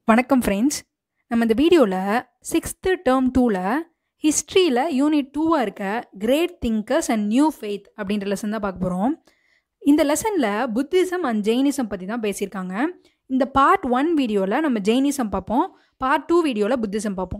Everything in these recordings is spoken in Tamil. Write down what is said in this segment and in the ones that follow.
வணக்கம் ஃப்ரெண்ட்ஸ் நம்ம இந்த வீடியோவில் சிக்ஸ்த்து டேர்ம் டூவில் ஹிஸ்ட்ரியில் யூனிட் டூவாக இருக்க great thinkers and new faith அப்படின்ற லெசன் தான் பார்க்க போகிறோம் இந்த லெசனில் புத்திசம் அண்ட் ஜெயினிசம் பற்றி தான் பேசியிருக்காங்க இந்த பார்ட் ஒன் வீடியோவில் நம்ம ஜெயினிசம் பார்ப்போம் பார்ட் டூ வீடியோவில் புத்திசம் பார்ப்போம்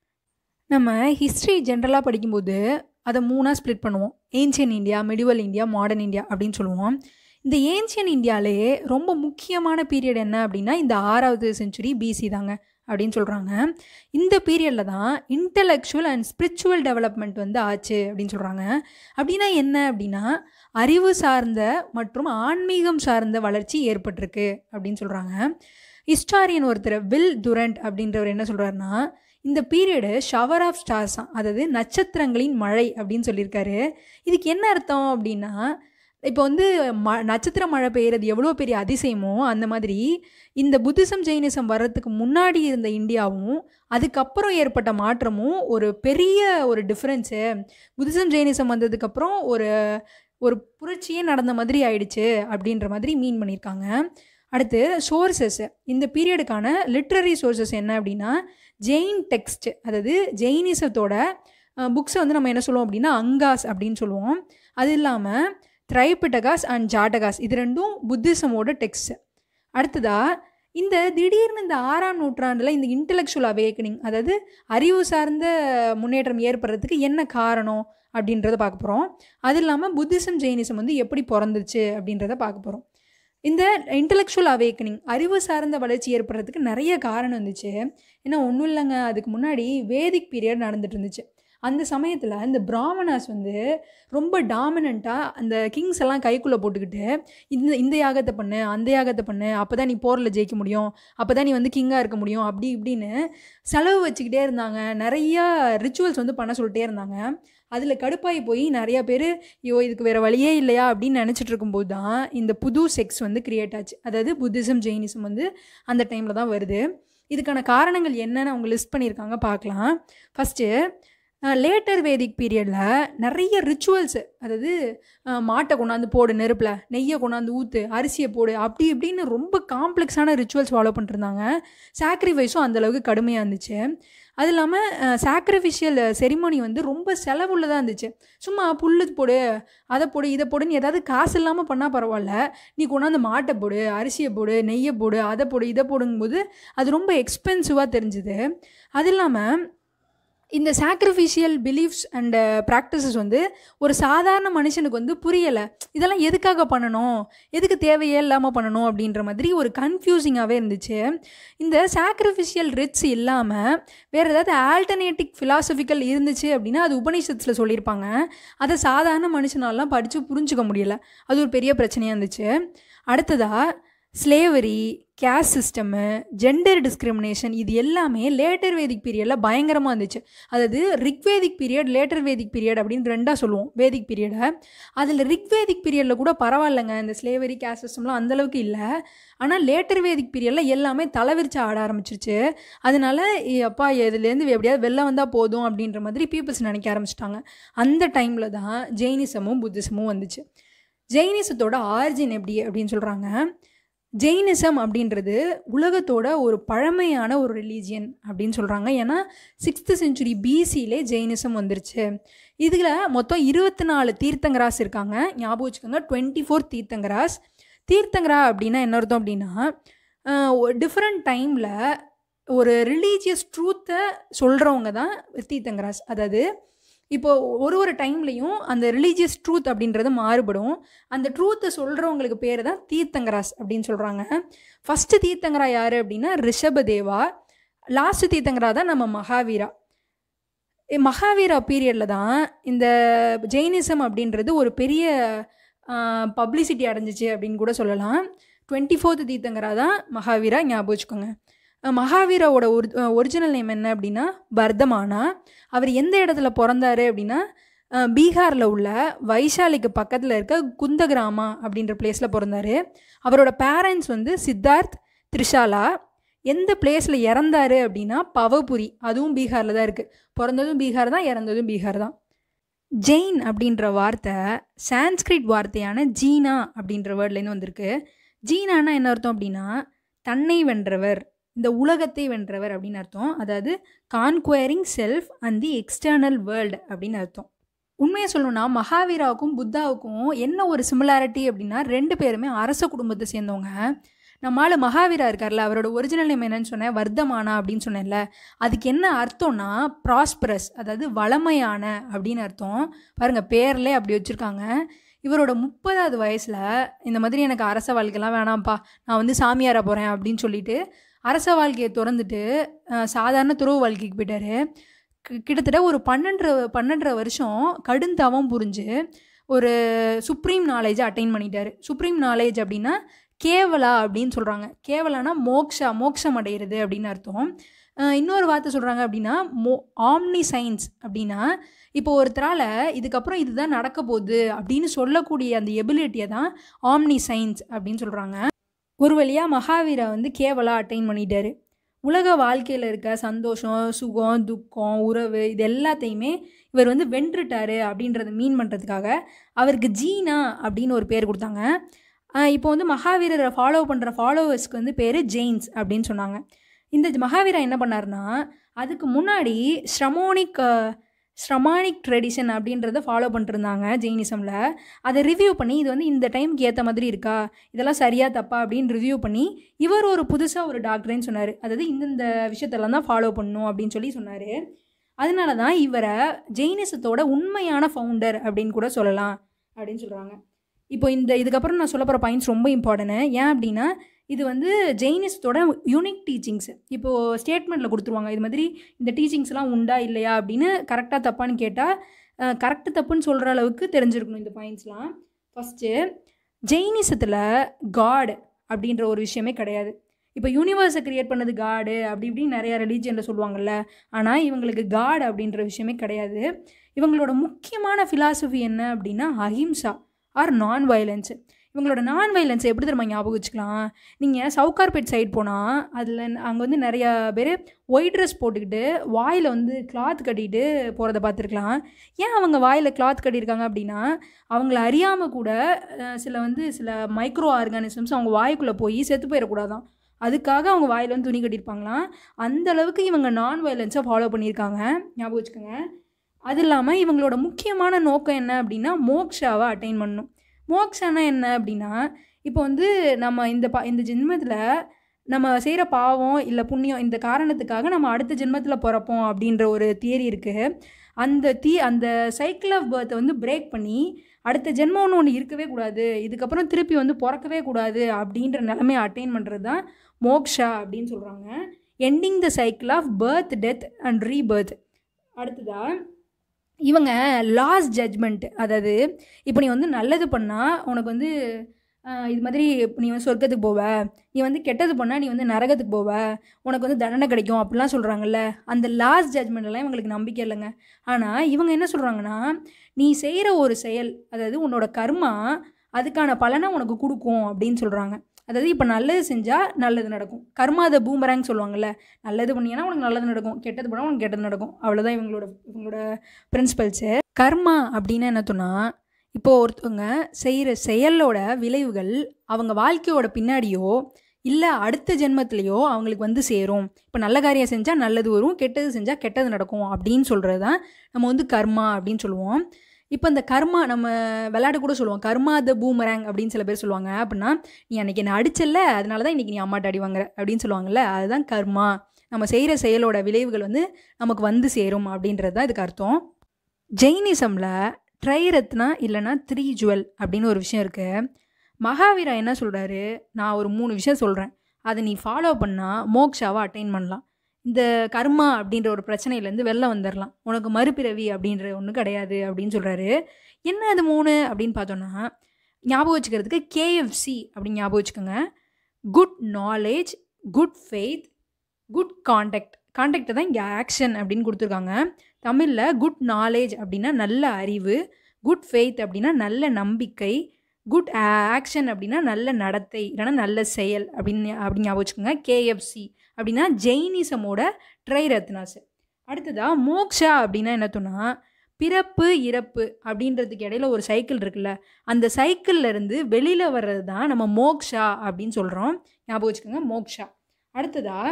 நம்ம ஹிஸ்ட்ரி ஜென்ரலாக படிக்கும்போது அதை மூணாக ஸ்ப்ளிட் பண்ணுவோம் ancient India medieval India modern India அப்படின்னு சொல்லுவோம் இந்த ஏன்ஷியன் இந்தியாவிலே ரொம்ப முக்கியமான பீரியட் என்ன அப்படின்னா இந்த ஆறாவது செஞ்சுரி பிசி தாங்க அப்படின்னு சொல்கிறாங்க இந்த பீரியடில் தான் இன்டலெக்சுவல் அண்ட் ஸ்பிரிச்சுவல் டெவலப்மெண்ட் வந்து ஆச்சு அப்படின்னு சொல்கிறாங்க அப்படின்னா என்ன அப்படின்னா அறிவு சார்ந்த மற்றும் ஆன்மீகம் சார்ந்த வளர்ச்சி ஏற்பட்டிருக்கு அப்படின்னு சொல்கிறாங்க ஹிஸ்டாரியன் ஒருத்தர் வில் துரண்ட் அப்படின்றவர் என்ன சொல்கிறாருன்னா இந்த பீரியடு ஷவர் ஆஃப் ஸ்டார்ஸ் அதாவது நட்சத்திரங்களின் மழை அப்படின்னு சொல்லியிருக்காரு இதுக்கு என்ன அர்த்தம் அப்படின்னா இப்போ வந்து ம நட்சத்திர மழை பெய்கிறது எவ்வளோ பெரிய அதிசயமோ அந்த மாதிரி இந்த புத்திசம் ஜெயினிசம் வர்றதுக்கு முன்னாடி இருந்த இந்தியாவும் அதுக்கப்புறம் ஏற்பட்ட மாற்றமும் ஒரு பெரிய ஒரு டிஃப்ரென்ஸு புத்திசம் ஜெயினிசம் வந்ததுக்கப்புறம் ஒரு ஒரு புரட்சியே நடந்த மாதிரி ஆயிடுச்சு அப்படின்ற மாதிரி மீன் பண்ணியிருக்காங்க அடுத்து சோர்சஸ் இந்த பீரியடுக்கான லிட்ரரி சோர்சஸ் என்ன அப்படின்னா ஜெயின் டெக்ஸ்ட் அதாவது ஜெயினிசத்தோட புக்ஸை வந்து நம்ம என்ன சொல்லுவோம் அப்படின்னா அங்காஸ் அப்படின்னு சொல்லுவோம் அது இல்லாமல் த்ரைபிட்டகாஸ் அண்ட் ஜாட்டகாஸ் இது ரெண்டும் புத்திசமோட டெக்ஸ்ட் அடுத்ததாக இந்த திடீர்னு இந்த ஆறாம் நூற்றாண்டில் இந்த இன்டலெக்சுவல் அவேக்கனிங் அதாவது அறிவு சார்ந்த முன்னேற்றம் ஏற்படுறதுக்கு என்ன காரணம் அப்படின்றத பார்க்க போகிறோம் அது இல்லாமல் புத்திசம் ஜெயினிசம் வந்து எப்படி பிறந்துச்சு அப்படின்றத பார்க்க போகிறோம் இந்த இன்டலெக்சுவல் அவேக்கனிங் அறிவு சார்ந்த வளர்ச்சி ஏற்படுறதுக்கு நிறைய காரணம் இருந்துச்சு ஏன்னா ஒன்றும் இல்லைங்க அதுக்கு முன்னாடி வேதிக் பீரியட் நடந்துட்டு இருந்துச்சு அந்த சமயத்தில் இந்த பிராமணாஸ் வந்து ரொம்ப டாமினண்ட்டாக அந்த கிங்ஸ் எல்லாம் கைக்குள்ளே போட்டுக்கிட்டு இந்த இந்த யாகத்தை பண்ணு அந்த யாகத்தை பண்ணு அப்போ தான் நீ போரில் ஜெயிக்க முடியும் அப்போ தான் நீ வந்து கிங்காக இருக்க முடியும் அப்படி இப்படின்னு செலவு வச்சுக்கிட்டே இருந்தாங்க நிறையா ரிச்சுவல்ஸ் வந்து பண்ண சொல்லிட்டே இருந்தாங்க அதில் கடுப்பாகி போய் நிறையா பேர் ஐயோ இதுக்கு வேறு வழியே இல்லையா அப்படின்னு நினச்சிட்டு இருக்கும்போது தான் இந்த புது செக்ஸ் வந்து க்ரியேட் ஆச்சு அதாவது புத்திசம் ஜெயினிசம் வந்து அந்த டைமில் தான் வருது இதுக்கான காரணங்கள் என்னென்னு அவங்க லிஸ்ட் பண்ணியிருக்காங்க பார்க்கலாம் ஃபஸ்ட்டு லேட்டர் வேதிக் பீரியடில் நிறைய ரிச்சுவல்ஸு அதாவது மாட்டை கொண்டாந்து போடு நெருப்பில் நெய்யை கொண்டாந்து ஊற்று அரிசியை போடு அப்படி இப்படின்னு ரொம்ப காம்ப்ளெக்ஸான ரிச்சுவல்ஸ் ஃபாலோ பண்ணிருந்தாங்க சாக்ரிஃபைஸும் அந்தளவுக்கு கடுமையாக இருந்துச்சு அது இல்லாமல் சாக்ரிஃபிஷியல் செரிமோனி வந்து ரொம்ப செலவுள்ளதாக இருந்துச்சு சும்மா புல்லு போடு அதை போடு இதை போடுன்னு ஏதாவது காசு இல்லாமல் பண்ணால் பரவாயில்ல நீ கொண்டாந்து மாட்டை போடு அரிசியை போடு நெய்யை போடு அதை போடு இதை போடுங்கும்போது அது ரொம்ப எக்ஸ்பென்சிவாக தெரிஞ்சுது அது இல்லாமல் இந்த சாக்ரிஃபிஷியல் பிலீஃப்ஸ் அண்ட் ப்ராக்டிசஸ் வந்து ஒரு சாதாரண மனுஷனுக்கு வந்து புரியலை இதெல்லாம் எதுக்காக பண்ணணும் எதுக்கு தேவையே இல்லாமல் பண்ணணும் அப்படின்ற மாதிரி ஒரு கன்ஃபியூசிங்காகவே இருந்துச்சு இந்த சாக்ரிஃபிஷியல் ரிட்ஸ் இல்லாமல் வேறு ஏதாவது ஆல்டர்னேட்டிவ் ஃபிலாசபிக்கல் இருந்துச்சு அப்படின்னா அது உபநிஷத்தில் சொல்லியிருப்பாங்க அதை சாதாரண மனுஷனாலாம் படித்து புரிஞ்சுக்க முடியல அது ஒரு பெரிய பிரச்சனையாக இருந்துச்சு அடுத்ததாக slavery caste system gender discrimination இது எல்லாமே லேட்டர் வேதிக் பீரியடில் பயங்கரமாக இருந்துச்சு அதாவது Rigvedic period later Vedic period அப்படின்னு ரெண்டாக சொல்லுவோம் வேதிக் பீரியடை அதில் ரிக்வேதிக் பீரியடில் கூட பரவாயில்லைங்க இந்த ஸ்லேவரி கேஸ்ட் சிஸ்டம்லாம் அந்தளவுக்கு இல்லை ஆனால் லேட்டர் வேதிக் பீரியடில் எல்லாமே தலைவிரிச்சு ஆட ஆரம்பிச்சிருச்சு அதனால அப்பா இதுலேருந்து எப்படியாவது வெளில வந்தால் போதும் அப்படின்ற மாதிரி பீப்புள்ஸ் நினைக்க ஆரம்பிச்சிட்டாங்க அந்த டைமில் தான் ஜெயினிசமும் புத்திசமும் வந்துச்சு ஜெயினிசத்தோட ஆரிஜின் எப்படி அப்படின்னு சொல்கிறாங்க ஜெயினிசம் அப்படின்றது உலகத்தோட ஒரு பழமையான ஒரு ரிலீஜியன் அப்படின்னு சொல்கிறாங்க ஏன்னா சிக்ஸ்த்து செஞ்சுரி பிசியிலே ஜெயினிசம் வந்துருச்சு இதில் மொத்தம் இருபத்தி நாலு தீர்த்தங்கராஸ் இருக்காங்க ஞாபகம் வச்சுக்கோங்க டுவெண்ட்டி ஃபோர் தீர்த்தங்கராஸ் தீர்த்தங்கரா அப்படின்னா என்ன அர்த்தம் அப்படின்னா டிஃப்ரெண்ட் டைமில் ஒரு ரிலீஜியஸ் ட்ரூத்தை சொல்கிறவங்க தான் தீர்த்தங்கராஸ் அதாவது இப்போது ஒரு ஒரு டைம்லையும் அந்த ரிலீஜியஸ் ட்ரூத் அப்படின்றது மாறுபடும் அந்த ட்ரூத்தை சொல்கிறவங்களுக்கு பேர் தான் தீர்த்தங்கராஸ் அப்படின்னு சொல்கிறாங்க ஃபஸ்ட்டு தீர்த்தங்கரா யார் அப்படின்னா ரிஷபதேவா லாஸ்ட் தீர்த்தங்கரா தான் நம்ம மகாவீரா மகாவீரா பீரியடில் தான் இந்த ஜெயினிசம் அப்படின்றது ஒரு பெரிய பப்ளிசிட்டி அடைஞ்சிச்சு அப்படின்னு கூட சொல்லலாம் டுவெண்ட்டி ஃபோர்த்து தீர்த்தங்கரா தான் மகாவீரா ஞாபகம் வச்சுக்கோங்க மகாவீராவோட ஒரு ஒரிஜினல் நேம் என்ன அப்படின்னா வர்தமானா அவர் எந்த இடத்துல பிறந்தாரு அப்படின்னா பீகாரில் உள்ள வைஷாலிக்கு பக்கத்தில் இருக்க குந்தகிராமா அப்படின்ற பிளேஸில் பிறந்தார் அவரோட பேரண்ட்ஸ் வந்து சித்தார்த் த்ரிஷாலா எந்த பிளேஸில் இறந்தாரு அப்படின்னா பவபுரி அதுவும் பீகாரில் தான் இருக்குது பிறந்ததும் பீகார் தான் இறந்ததும் பீகார் தான் ஜெயின் அப்படின்ற வார்த்தை சான்ஸ்கிரிட் வார்த்தையான ஜீனா அப்படின்ற வேர்ட்லேருந்து வந்திருக்கு ஜீனானா என்ன அர்த்தம் அப்படின்னா தன்னை வென்றவர் இந்த உலகத்தை வென்றவர் அப்படின்னு அர்த்தம் அதாவது conquering self and the external world அப்படின்னு அர்த்தம் உண்மையை சொல்லணும்னா மகாவீராவுக்கும் புத்தாவுக்கும் என்ன ஒரு சிமிலாரிட்டி அப்படின்னா ரெண்டு பேருமே அரச குடும்பத்தை சேர்ந்தவங்க நம்மளால மகாவீரா இருக்கார்ல அவரோட ஒரிஜினல் நேம் என்னன்னு சொன்னேன் வர்த்தமானா அப்படின்னு சொன்னேன்ல அதுக்கு என்ன அர்த்தம்னா ப்ராஸ்பரஸ் அதாவது வளமையான அப்படின்னு அர்த்தம் பாருங்கள் பேர்லே அப்படி வச்சுருக்காங்க இவரோட முப்பதாவது வயசில் இந்த மாதிரி எனக்கு அரச வாழ்க்கைலாம் வேணாம்ப்பா நான் வந்து சாமியார போகிறேன் அப்படின்னு சொல்லிட்டு அரச வாழ்க்கையை திறந்துட்டு அஹ், சாதாரண துறவு வாழ்க்கைக்கு போயிட்டாரு கி- கிட்டத்தட்ட ஒரு பன்னெண்டு பன்னெண்டரை வருஷம் கடுந்தவம் புரிஞ்சு ஒரு சுப்ரீம் நாலேஜை அட்டைன் பண்ணிட்டாரு சுப்ரீம் நாலேஜ் அப்படின்னா கேவலா அப்படின்னு சொல்கிறாங்க கேவலானா மோக்ஷா மோக்ஷம் அடையிறது அப்படின்னு அர்த்தம் அஹ் இன்னொரு வார்த்தை சொல்கிறாங்க அப்படின்னா மோ ஆம்னி சயின்ஸ் அப்படின்னா இப்போ ஒருத்தரால் இதுக்கப்புறம் இதுதான் நடக்க போகுது அப்படின்னு சொல்லக்கூடிய அந்த எபிலிட்டியை தான் ஆம்னி சயின்ஸ் அப்படின்னு சொல்கிறாங்க ஒரு வழியாக மகாவீரா வந்து கேவலா அட்டைன் பண்ணிட்டாரு உலக வாழ்க்கையில் இருக்க சந்தோஷம் சுகம் துக்கம் உறவு இது எல்லாத்தையுமே இவர் வந்து வென்றுட்டாரு அப்படின்றத மீன் பண்ணுறதுக்காக அவருக்கு ஜீனா அப்படின்னு ஒரு பேர் கொடுத்தாங்க ஆஹ் இப்போ வந்து மகாவீரரை ஃபாலோ பண்ணுற ஃபாலோவர்ஸ்க்கு வந்து பேர் ஜெயின்ஸ் அப்படின்னு சொன்னாங்க இந்த மகாவீரா என்ன பண்ணாருன்னா அதுக்கு முன்னாடி ஸ்ரமோனிக் ஸ்ரமானிக் ட்ரெடிஷன் அப்படின்றத ஃபாலோ பண்ணிருந்தாங்க ஜெயினிசமில் அதை ரிவ்யூ பண்ணி இது வந்து இந்த டைம்க்கு ஏற்ற மாதிரி இருக்கா இதெல்லாம் சரியா தப்பா அப்படின்னு ரிவ்யூ பண்ணி இவர் ஒரு புதுசாக ஒரு டாக்டரேன்னு சொன்னார் அதாவது இந்தந்த விஷயத்தெல்லாம் தான் ஃபாலோ பண்ணணும் அப்படின்னு சொல்லி சொன்னார் அதனால தான் இவரை ஜெயினிசத்தோட உண்மையான ஃபவுண்டர் அப்படின்னு கூட சொல்லலாம் அப்படின்னு சொல்கிறாங்க இப்போ இந்த இதுக்கப்புறம் நான் சொல்ல போகிற பாயிண்ட்ஸ் ரொம்ப இம்பார்ட்டன்ட் ஏன் அப்படின்னா இது வந்து ஜெயினிசத்தோட யூனிக் டீச்சிங்ஸ் இப்போது ஸ்டேட்மெண்ட்டில் கொடுத்துருவாங்க இது மாதிரி இந்த டீச்சிங்ஸ்லாம் உண்டா இல்லையா அப்படின்னு கரெக்டாக தப்பான்னு கேட்டால் கரெக்டு தப்புன்னு சொல்கிற அளவுக்கு தெரிஞ்சிருக்கணும் இந்த பாயிண்ட்ஸ்லாம் ஃபஸ்ட்டு ஜெயினிசத்தில் காட் அப்படின்ற ஒரு விஷயமே கிடையாது இப்போ யூனிவர்ஸை கிரியேட் பண்ணது காடு அப்படி இப்படின்னு நிறையா ரிலீஜியனில் சொல்லுவாங்கல்ல ஆனால் இவங்களுக்கு காட் அப்படின்ற விஷயமே கிடையாது இவங்களோட முக்கியமான ஃபிலாசபி என்ன அப்படின்னா அஹிம்சா ஆர் நான் வயலன்ஸ் இவங்களோட நான் வயலன்ஸ் எப்படி தெரியுமா ஞாபகம் வச்சுக்கலாம் நீங்கள் சவுகார்பேட் சைடு போனால் அதில் அங்கே வந்து நிறையா பேர் ஒயிட் ட்ரெஸ் போட்டுக்கிட்டு வாயில் வந்து கிளாத் கட்டிட்டு போகிறத பார்த்துருக்கலாம் ஏன் அவங்க வாயில் கிளாத் கட்டியிருக்காங்க அப்படின்னா அவங்கள அறியாமல் கூட அஹ், சில வந்து சில மைக்ரோ ஆர்கானிசம்ஸ் அவங்க வாய்க்குள்ளே போய் செத்து போயிடக்கூடாதான் அதுக்காக அவங்க வாயில் வந்து துணி கட்டியிருப்பாங்களாம் அந்த அளவுக்கு இவங்க நான் வயலன்ஸை ஃபாலோ பண்ணியிருக்காங்க ஞாபகம் வச்சுக்கோங்க அது இல்லாமல் இவங்களோட முக்கியமான நோக்கம் என்ன அப்படின்னா மோக்ஷாவை அட்டைன் பண்ணணும் மோக்ஷானா என்ன அப்படின்னா இப்போ வந்து நம்ம இந்த பா இந்த ஜென்மத்தில் நம்ம செய்கிற பாவம் இல்லை புண்ணியம் இந்த காரணத்துக்காக நம்ம அடுத்த ஜென்மத்தில் பிறப்போம் அப்படின்ற ஒரு தியரி இருக்குது அந்த தீ அந்த சைக்கிள் ஆஃப் பர்த்தை வந்து பிரேக் பண்ணி அடுத்த ஜென்மம்னு ஒன்று இருக்கவே கூடாது இதுக்கப்புறம் திருப்பி வந்து பிறக்கவே கூடாது அப்படின்ற நிலைமையை அட்டைன் பண்ணுறது தான் மோக்ஷா அப்படின்னு சொல்கிறாங்க ending the cycle of birth death and rebirth அடுத்ததா இவங்க லாஸ் ஜட்ஜ்மெண்ட் அதாவது இப்போ நீ வந்து நல்லது பண்ணால் உனக்கு வந்து ஆஹ், இது மாதிரி நீ வந்து சொர்க்கத்துக்கு போவ நீ வந்து கெட்டது பண்ணால் நீ வந்து நரகத்துக்கு போவ உனக்கு வந்து தண்டனை கிடைக்கும் அப்படிலாம் சொல்கிறாங்கல்ல அந்த லாஸ் ஜட்ஜ்மெண்ட்லாம் இவங்களுக்கு நம்பிக்கை இல்லைங்க ஆனால் இவங்க என்ன சொல்கிறாங்கன்னா நீ செய்கிற ஒரு செயல் அதாவது உன்னோட கர்மா அதுக்கான பலனை உனக்கு கொடுக்கும் அப்படின்னு சொல்கிறாங்க அதாவது இப்போ நல்லது செஞ்சால் நல்லது நடக்கும் கர்மா அதை பூமராங் சொல்லுவாங்கல்ல நல்லது பண்ணினா உனக்கு நல்லது நடக்கும் கெட்டது பண்ணால் உனக்கு கெட்டது நடக்கும் அவ்வளோதான் இவங்களோட இவங்களோட பிரின்சிபல்ஸு கர்மா அப்படின்னு என்ன சொன்னால் இப்போ ஒருத்தவங்க செய்கிற செயலோட விளைவுகள் அவங்க வாழ்க்கையோட பின்னாடியோ இல்லை அடுத்த ஜென்மத்திலேயோ அவங்களுக்கு வந்து சேரும் இப்போ நல்ல காரியம் செஞ்சால் நல்லது வரும் கெட்டது செஞ்சால் கெட்டது நடக்கும் அப்படின்னு சொல்கிறது தான் நம்ம வந்து கர்மா அப்படின்னு சொல்லுவோம் இப்போ இந்த கர்மா நம்ம விளையாட கூட சொல்லுவோம் கர்மா த பூமராங் அப்படின்னு சில பேர் சொல்லுவாங்க அப்படின்னா நீ அன்றைக்கி என்ன அடிச்சல்ல அதனால தான் இன்றைக்கி நீ அம்மாட்ட அடி வாங்குற அப்படின்னு சொல்லுவாங்கல்ல அதுதான் கர்மா நம்ம செய்கிற செயலோட விளைவுகள் வந்து நமக்கு வந்து சேரும் அப்படின்றது தான் இதுக்கு அர்த்தம் ஜெயினிசமில் ட்ரைரத்னா இல்லைன்னா த்ரீ ஜுவல் அப்படின்னு ஒரு விஷயம் இருக்குது மகாவீரா என்ன சொல்கிறாரு நான் ஒரு மூணு விஷயம் சொல்கிறேன் அதை நீ ஃபாலோ பண்ணால் மோக்ஷாவை அட்டைன் பண்ணலாம் இந்த கர்மா அப்படின்ற ஒரு பிரச்சனையிலேருந்து வெளில வந்துடலாம் உனக்கு மறுபிறவி அப்படின்ற ஒன்று கிடையாது அப்படின்னு சொல்கிறாரு என்ன அது மூணு அப்படின்னு பார்த்தோன்னா ஞாபகம் வச்சுக்கிறதுக்கு கேஎஃப்சி அப்படின்னு ஞாபகம் வச்சுக்கோங்க good knowledge good faith good contact காண்டாக்டை தான் இங்கே ஆக்ஷன் அப்படின்னு கொடுத்துருக்காங்க தமிழில் குட் நாலேஜ் அப்படின்னா நல்ல அறிவு குட் ஃபெய்த் அப்படின்னா நல்ல நம்பிக்கை குட் ஆக்ஷன் அப்படின்னா நல்ல நடத்தை இல்லைன்னா நல்ல செயல் அப்படின்னு அப்படின்னு ஞாபகம் வச்சுக்கோங்க கேஎஃப்சி அப்படின்னா ஜெயினிசமோட ட்ரை ரத்னாஸ் அடுத்ததாக மோக்ஷா அப்படின்னா என்ன சொன்னா பிறப்பு இறப்பு அப்படின்றதுக்கு இடையில ஒரு சைக்கிள் இருக்குல்ல அந்த சைக்கிள்ல இருந்து வெளியில் வர்றது தான் நம்ம மோக்ஷா அப்படின்னு சொல்கிறோம் ஞாபகம் வச்சுக்கோங்க மோக்ஷா அடுத்ததா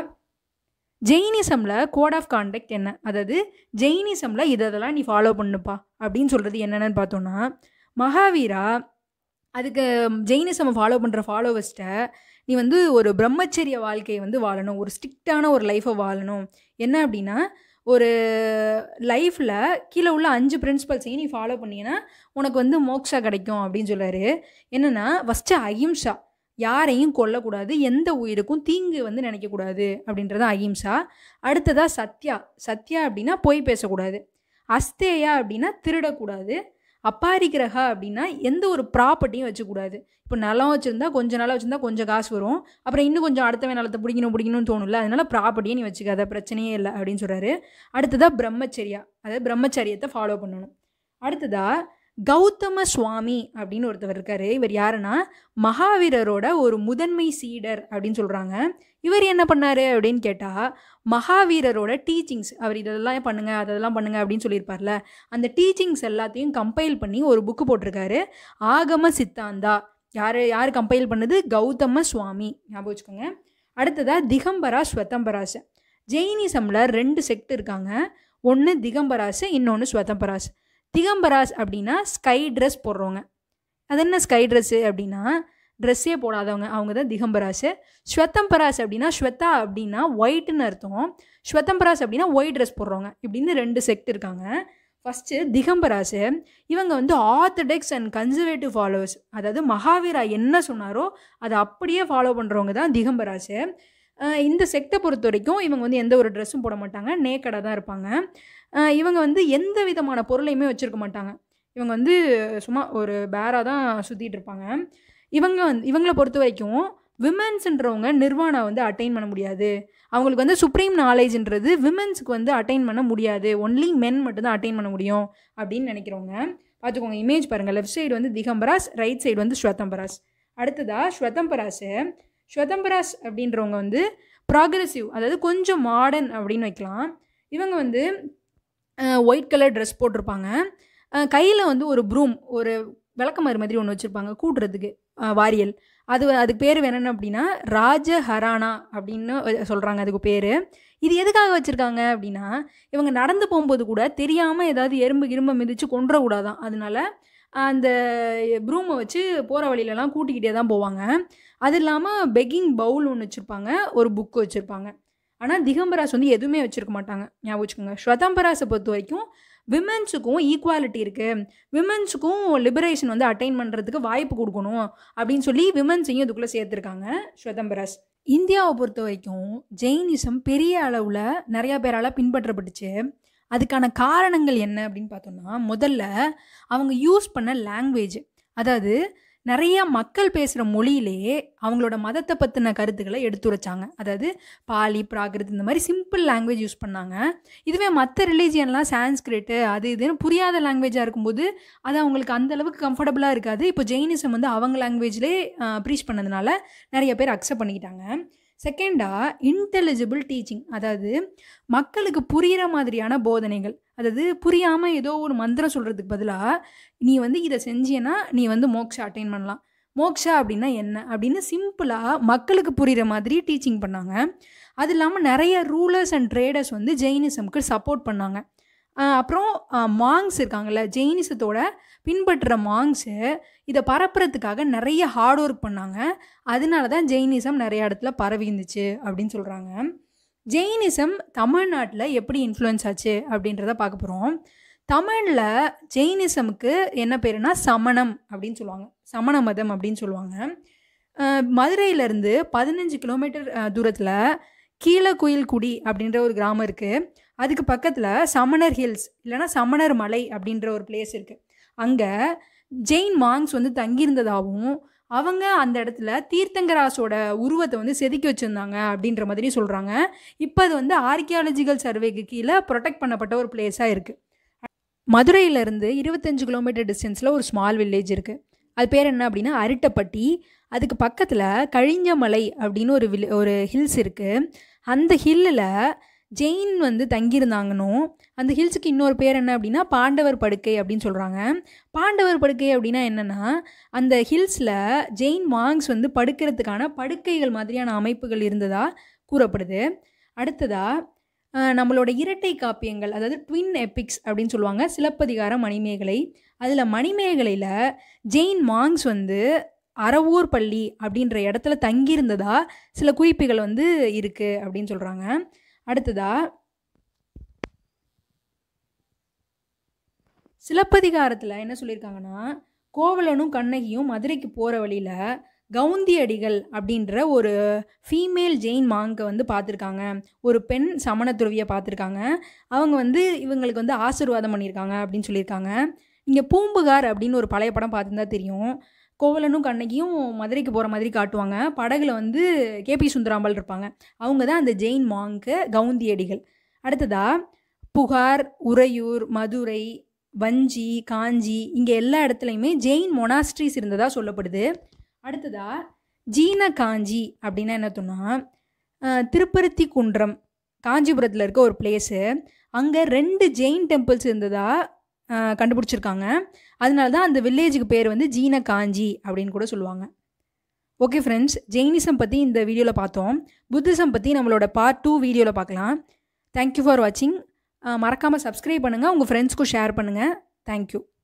ஜெயினிசமில் கோட் ஆஃப் கான்டக்ட் என்ன அதாவது ஜெயினிசமில் இதெல்லாம் நீ ஃபாலோ பண்ணுப்பா அப்படின்னு சொல்கிறது என்னென்னு பார்த்தோன்னா மகாவீரா அதுக்கு ஜெயினிசம் ஃபாலோ பண்ணுற ஃபாலோவர்ஸ்ட்ட நீ வந்து ஒரு பிரம்மச்சரிய வாழ்க்கையை வந்து வாழணும் ஒரு ஸ்ட்ரிக்டான ஒரு லைஃப்பை வாழணும் என்ன அப்படின்னா ஒரு லைஃப்பில் கீழே உள்ள அஞ்சு பிரின்சிபல்ஸையும் நீ ஃபாலோ பண்ணீங்கன்னா உனக்கு வந்து மோக்ஷா கிடைக்கும் அப்படின்னு சொல்கிறாரு என்னென்னா ஃபஸ்ட்டு அஹிம்சா யாரையும் கொல்லக்கூடாது எந்த உயிருக்கும் தீங்கு வந்து நினைக்கக்கூடாது அப்படின்றது அஹிம்சா அடுத்ததாக சத்யா சத்யா அப்படின்னா பொய் பேசக்கூடாது அஸ்தேயா அப்படின்னா திருடக்கூடாது அப்பாரிக்கிரகா அப்படின்னா எந்த ஒரு ப்ராப்பர்ட்டியும் வச்சுக்கூடாது இப்போ நிலம் வச்சுருந்தா கொஞ்சம் நிலம் வச்சுருந்தா கொஞ்சம் காசு வரும் அப்புறம் இன்னும் கொஞ்சம் அடுத்தவன் நிலத்தை பிடிக்கணும் பிடிக்கணும்னு தோணும்ல அதனால ப்ராப்பர்ட்டியே நீ வச்சுக்காத பிரச்சனையே இல்லை அப்படின்னு சொல்கிறாரு அடுத்ததாக பிரம்மச்சரியா அதாவது பிரம்மச்சரியத்தை ஃபாலோ பண்ணணும் அடுத்ததாக கௌதம சுவாமி அப்படின்னு ஒருத்தவர் இருக்காரு இவர் யாருன்னா மகாவீரரோட ஒரு முதன்மை சீடர் அப்படின்னு சொல்கிறாங்க இவர் என்ன பண்ணாரு அப்படின்னு கேட்டால் மகாவீரரோட டீச்சிங்ஸ் அவர் இதெல்லாம் பண்ணுங்க அதெல்லாம் பண்ணுங்க அப்படின்னு சொல்லியிருப்பார்ல அந்த டீச்சிங்ஸ் எல்லாத்தையும் கம்பைல் பண்ணி ஒரு புக்கு போட்டிருக்காரு ஆகம சித்தாந்தா யார் யார் கம்பைல் பண்ணது கௌதம சுவாமி ஞாபகம் வச்சுக்கோங்க அடுத்ததாக திகம்பரா ஸ்வதம்பராச ஜெயினிசமில் ரெண்டு செக்ட் இருக்காங்க ஒன்று திகம்பராசு இன்னொன்று ஸ்வதம்பராஸ் திகம்பராஸ் அப்படின்னா ஸ்கை ட்ரெஸ் போடுறவங்க அது என்ன ஸ்கை ட்ரெஸ்ஸு அப்படின்னா ட்ரெஸ்ஸே போடாதவங்க அவங்க தான் திகம்பராசு ஸ்வத்தம்பராஸ் அப்படின்னா ஸ்வெத்தா அப்படின்னா ஒயிட்னு அர்த்தம் ஸ்வத்தம்பராஸ் அப்படின்னா ஒயிட் ட்ரெஸ் போடுறவங்க இப்படின்னு ரெண்டு செக்ட் இருக்காங்க ஃபஸ்ட்டு திகம்பராசு இவங்க வந்து ஆர்த்தடெக்ஸ் அண்ட் கன்சர்வேட்டிவ் ஃபாலோவர்ஸ் அதாவது மகாவீரா என்ன சொன்னாரோ அதை அப்படியே ஃபாலோ பண்ணுறவங்க தான் திகம்பராசு இந்த செக்டை பொறுத்த வரைக்கும் இவங்க வந்து எந்த ஒரு ட்ரெஸ்ஸும் போட மாட்டாங்க நேக்கடாக தான் இருப்பாங்க இவங்க வந்து எந்த விதமான பொருளையுமே வச்சுருக்க மாட்டாங்க இவங்க வந்து சும்மா ஒரு பேராக தான் சுற்றிட்டு இருப்பாங்க இவங்க வந்து இவங்களை பொறுத்த வரைக்கும் விமென்ஸ்ன்றவங்க நிர்வாணா வந்து அட்டைன் பண்ண முடியாது அவங்களுக்கு வந்து சுப்ரீம் நாலேஜ்ன்றது விமென்ஸுக்கு வந்து அட்டைன் பண்ண முடியாது ஒன்லி மென் மட்டும்தான் அட்டைன் பண்ண முடியும் அப்படின்னு நினைக்கிறவங்க பார்த்துக்கோங்க இமேஜ் பாருங்கள் லெஃப்ட் சைடு வந்து திகம்பராஸ் ரைட் சைடு வந்து ஸ்வதம்பராஸ் அடுத்ததாக ஸ்வதம்பராஸு ஸ்வதம்பராஸ் அப்படின்றவங்க வந்து ப்ராக்ரெசிவ் அதாவது கொஞ்சம் மாடர்ன் அப்படின்னு வைக்கலாம் இவங்க வந்து ஒயிட் கலர் ட்ரெஸ் போட்டிருப்பாங்க கையில் வந்து ஒரு ப்ரூம் ஒரு விளக்கமாறு மாதிரி ஒன்று வச்சுருப்பாங்க கூட்டுறதுக்கு வாரியல் அது அதுக்கு பேர் வேணும்னு அப்படின்னா ராஜஹரானா அப்படின்னு சொல்கிறாங்க அதுக்கு பேர் இது எதுக்காக வச்சுருக்காங்க அப்படின்னா இவங்க நடந்து போகும்போது கூட தெரியாமல் ஏதாவது எறும்பு கிரும்பு மிதித்து கொண்டுறக்கூடாதான் அதனால அந்த ப்ரூமை வச்சு போகிற வழியிலலாம் கூட்டிக்கிட்டே தான் போவாங்க அது இல்லாமல் பெக்கிங் பவுல் ஒன்று வச்சுருப்பாங்க ஒரு புக்கு வச்சுருப்பாங்க ஆனால் திகம்பராஸ் வந்து எதுவுமே வச்சுருக்க மாட்டாங்க ஞாபகம் வச்சுக்கோங்க ஸ்வதம்பராஸை பொறுத்த வரைக்கும் விமென்ஸுக்கும் ஈக்குவாலிட்டி இருக்குது விமென்ஸுக்கும் லிபரேஷன் வந்து அட்டைன் பண்ணுறதுக்கு வாய்ப்பு கொடுக்கணும் அப்படின்னு சொல்லி விமென்ஸையும் இதுக்குள்ளே சேர்த்துருக்காங்க ஸ்வதம்பராஸ் இந்தியாவை பொறுத்த வரைக்கும் ஜெயினிசம் பெரிய அளவில் நிறையா பேரால் பின்பற்றப்பட்டுச்சு அதுக்கான காரணங்கள் என்ன அப்படின்னு பார்த்தோம்னா முதல்ல அவங்க யூஸ் பண்ண லாங்குவேஜ் அதாவது நிறைய மக்கள் பேசுகிற மொழியிலேயே அவங்களோட மதத்தை பற்றின கருத்துக்களை எடுத்துரைச்சாங்க அதாவது பாலி பிராகிருத் இந்த மாதிரி சிம்பிள் லாங்குவேஜ் யூஸ் பண்ணாங்க இதுவே மற்ற ரிலீஜியன்லாம் சான்ஸ்கிரிட்டு அது இதுன்னு புரியாத லாங்குவேஜாக இருக்கும்போது அது அவங்களுக்கு அந்த அளவுக்கு கம்ஃபர்டபுளாக இருக்காது இப்போ ஜெயினிசம் வந்து அவங்க லாங்குவேஜ்லேயே ப்ரீச் பண்ணதுனால நிறைய பேர் அக்செப்ட் பண்ணிக்கிட்டாங்க செகண்டாக இன்டெலிஜிபிள் டீச்சிங் அதாவது மக்களுக்கு புரிகிற மாதிரியான போதனைகள் அதாவது புரியாமல் ஏதோ ஒரு மந்திரம் சொல்கிறதுக்கு பதிலாக நீ வந்து இதை செஞ்சியன்னா நீ வந்து மோக்ஷா அட்டைன் பண்ணலாம் மோக்ஷா அப்படின்னா என்ன அப்படின்னு சிம்பிளாக மக்களுக்கு புரிகிற மாதிரி டீச்சிங் பண்ணாங்க அது இல்லாமல் நிறைய ரூலர்ஸ் அண்ட் ட்ரேடர்ஸ் வந்து ஜெயினிசம்க்கு சப்போர்ட் பண்ணாங்க அப்புறம் மாங்ஸ் இருக்காங்கல்ல ஜெயினிசத்தோட பின்பற்றுற மாங்ஸு இதை பரப்புறதுக்காக நிறைய ஹார்ட் ஒர்க் பண்ணாங்க அதனால தான் ஜெயினிசம் நிறைய இடத்துல பரவி இருந்துச்சு அப்படின்னு சொல்கிறாங்க ஜெயினிசம் தமிழ்நாட்டில் எப்படி இன்ஃப்ளூயன்ஸ் ஆச்சு அப்படின்றத பார்க்க போகிறோம் தமிழில் ஜெயினிசமுக்கு என்ன பேருனா சமணம் அப்படின்னு சொல்லுவாங்க சமண மதம் அப்படின்னு சொல்லுவாங்க மதுரையிலேருந்து பதினஞ்சு கிலோமீட்டர் தூரத்தில் கீழக்குயில்குடி அப்படின்ற ஒரு கிராமம் இருக்குது அதுக்கு பக்கத்தில் சமணர் ஹில்ஸ் இல்லைனா சமணர் மலை அப்படின்ற ஒரு பிளேஸ் இருக்குது அங்கே ஜெயின் மாங்ஸ் வந்து தங்கியிருந்ததாகவும் அவங்க அந்த இடத்துல தீர்த்தங்கராசோட உருவத்தை வந்து செதுக்கி வச்சுருந்தாங்க அப்படின்ற மாதிரி சொல்கிறாங்க இப்போ அது வந்து ஆர்கியாலஜிக்கல் சர்வேக்கு கீழே ப்ரொடெக்ட் பண்ணப்பட்ட ஒரு பிளேஸாக இருக்குது மதுரையிலேருந்து இருபத்தஞ்சு கிலோமீட்டர் டிஸ்டன்ஸில் ஒரு ஸ்மால் வில்லேஜ் இருக்குது அது பேர் என்ன அப்படின்னா அரிட்டப்பட்டி அதுக்கு பக்கத்தில் கழிஞ்சமலை அப்படின்னு ஒரு வில் ஒரு ஹில்ஸ் இருக்குது அந்த ஹில்லில் ஜெயின் வந்து தங்கியிருந்தாங்கன்னும் அந்த ஹில்ஸுக்கு இன்னொரு பேர் என்ன அப்படின்னா பாண்டவர் படுக்கை அப்படின்னு சொல்கிறாங்க பாண்டவர் படுக்கை அப்படின்னா என்னென்னா அந்த ஹில்ஸில் ஜெயின் மாங்ஸ் வந்து படுக்கிறதுக்கான படுக்கைகள் மாதிரியான அமைப்புகள் இருந்ததா கூறப்படுது அடுத்ததாக நம்மளோட இரட்டை காப்பியங்கள் அதாவது ட்வின் எபிக்ஸ் அப்படின்னு சொல்லுவாங்க சிலப்பதிகார மணிமேகலை அதில் மணிமேகலையில் ஜெயின் மாங்ஸ் வந்து அறவூர் பள்ளி அப்படின்ற இடத்துல தங்கியிருந்ததா சில குறிப்புகள் வந்து இருக்குது அப்படின்னு சொல்கிறாங்க அடுத்ததா சிலப்பதிகாரத்தில் என்ன சொல்லியிருக்காங்கன்னா கோவலனும் கண்ணகியும் மதுரைக்கு போகிற வழியில் கவுந்தி அடிகள் அப்படின்ற ஒரு ஃபீமேல் ஜெயின் மாங்கை வந்து பார்த்துருக்காங்க ஒரு பெண் சமண துறவியை பார்த்துருக்காங்க அவங்க வந்து இவங்களுக்கு வந்து ஆசீர்வாதம் பண்ணியிருக்காங்க அப்படின்னு சொல்லியிருக்காங்க இங்கே பூம்புகார் அப்படின்னு ஒரு பழைய படம் பார்த்துருந்தா தெரியும் கோவலனும் கண்ணகியும் மதுரைக்கு போகிற மாதிரி காட்டுவாங்க படகுல வந்து கேபி சுந்தராம்பல் இருப்பாங்க அவங்க தான் அந்த ஜெயின் மாங்கு கவுந்தி அடிகள் அடுத்ததா புகார் உறையூர் மதுரை வஞ்சி காஞ்சி இங்கே எல்லா இடத்துலையுமே ஜெயின் மொனாஸ்ட்ரிஸ் இருந்ததாக சொல்லப்படுது அடுத்ததா ஜீன காஞ்சி அப்படின்னா என்ன சொன்னால் திருப்பருத்தி குன்றம் காஞ்சிபுரத்தில் இருக்க ஒரு பிளேஸு அங்கே ரெண்டு ஜெயின் டெம்பிள்ஸ் இருந்ததாக கண்டுபிடிச்சிருக்காங்க அதனால தான் அந்த வில்லேஜுக்கு பேர் வந்து ஜீன காஞ்சி அப்படின்னு கூட சொல்லுவாங்க ஓகே ஃப்ரெண்ட்ஸ் ஜெயினிசம் பற்றி இந்த வீடியோவில் பார்த்தோம் புத்திசம் பற்றி நம்மளோட பார்ட் டூ வீடியோவில் பார்க்கலாம் தேங்க்யூ ஃபார் வாட்சிங் மறக்காமல் சப்ஸ்கிரைப் பண்ணுங்கள் உங்கள் ஃப்ரெண்ட்ஸ்க்கும் ஷேர் பண்ணுங்கள் தேங்க்யூ